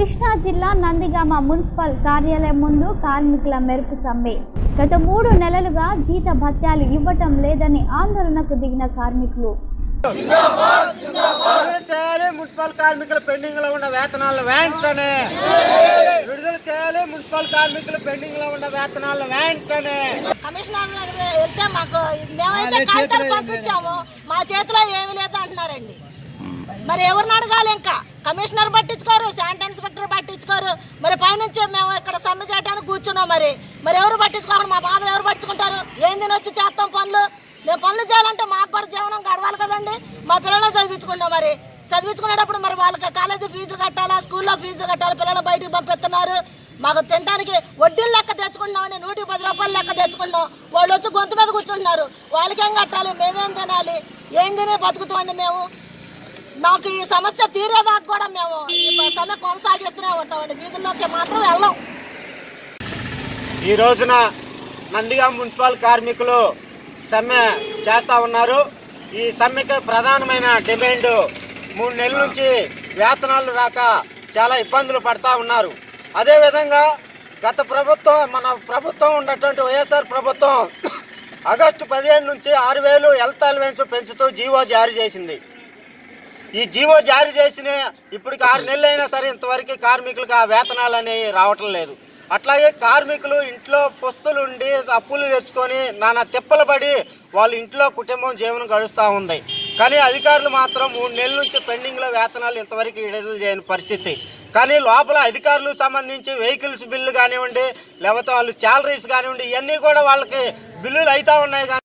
కృష్ణా జిల్లా నందిగామ మున్సిపల్ కార్యాలయం ముందు కార్మికుల మెరుపు సమ్మె గత మూడు నెలలుగా జీత భత్యాలు ఇవ్వటం లేదని ఆందోళనకు దిగిన కార్మికులు విడుదల చేయాలి మున్సిపల్ కార్మికుల పెండింగ్ లో ఉన్న వేతనాలు వెంటనే విడుదల చేయాలి మున్సిపల్ కార్మికుల పెండింగ్ లో ఉన్న వేతనాలు వెంటనే కమిషనర్ దగ్గర వెళ్తే మాకు మేమైతే కాగితాలు పంపించాము మా చేతిలో ఏమీ లేదు అంటున్నారండి మరి ఎవరిని అడగాలి ఇంకా కమిషనర్ పట్టించుకోరు శానిటరీ ఇన్స్పెక్టర్ పట్టించుకోరు మరి పైనుంచి మేము ఇక్కడ సమ్మె చేయడానికి కూర్చున్నాం మరి మరి ఎవరు పట్టించుకోరు మా బాధలు ఎవరు పట్టించుకుంటారు ఏం తిని వచ్చి చేస్తాం పనులు మేము పనులు చేయాలంటే మాకు కూడా జీవనం గడవాలి కదండి మా పిల్లలు చదివించుకుంటాం మరి చదివించుకునేటప్పుడు మరి వాళ్ళకి కాలేజీ ఫీజులు కట్టాలా స్కూల్లో ఫీజులు కట్టాలి పిల్లలు బయటికి పంపిస్తున్నారు మాకు తినడానికి వడ్డీలు లెక్క తెచ్చుకుంటున్నామండి నూటికి పది రూపాయలు లెక్క తెచ్చుకుంటాం వాళ్ళు వచ్చి గొంతు మీద కూర్చుంటున్నారు వాళ్ళకేం కట్టాలి మేమేం తినాలి ఏం తిని బతుకుతామండి మేము మాకు ఈ సమస్య తీరేదాకా కూడా మేము ఈ సమ్మె కొనసాగిస్తూనే ఉంటామండి వీధుల్లోకి మాత్రం వెళ్ళాం ఈ రోజున నందిగా మున్సిపల్ కార్మికులు సమ్మె చేస్తా ఉన్నారు ఈ సమ్మెకి ప్రధానమైన డిమాండ్ మూడు నెలల నుంచి వేతనాలు రాక చాలా ఇబ్బందులు పడతా ఉన్నారు అదేవిధంగా గత ప్రభుత్వం మన ప్రభుత్వం ఉన్నటువంటి వైఎస్ఆర్ ప్రభుత్వం ఆగస్టు పదిహేను నుంచి ఆరు వేలు హెల్త్ అలవెన్స్ పెంచుతూ జీవో జారీ చేసింది ఈ జీవో జారీ చేసిన ఇప్పటికి ఆరు నెలలు అయినా సరే ఇంతవరకు కార్మికులకు ఆ వేతనాలు అనేవి రావటం లేదు అట్లాగే కార్మికులు ఇంట్లో పుస్తులు ఉండి అప్పులు తెచ్చుకొని నానా తిప్పలు పడి వాళ్ళ ఇంట్లో కుటుంబం జీవనం గడుస్తూ ఉంది కానీ అధికారులు మాత్రం మూడు నెలల నుంచి పెండింగ్లో వేతనాలు ఇంతవరకు విడుదల చేయని పరిస్థితి కానీ లోపల అధికారులకు సంబంధించి వెహికల్స్ బిల్లు కానివ్వండి లేకపోతే వాళ్ళు శాలరీస్ కానివ్వండి ఇవన్నీ కూడా వాళ్ళకి బిల్లులు అవుతా ఉన్నాయి కానీ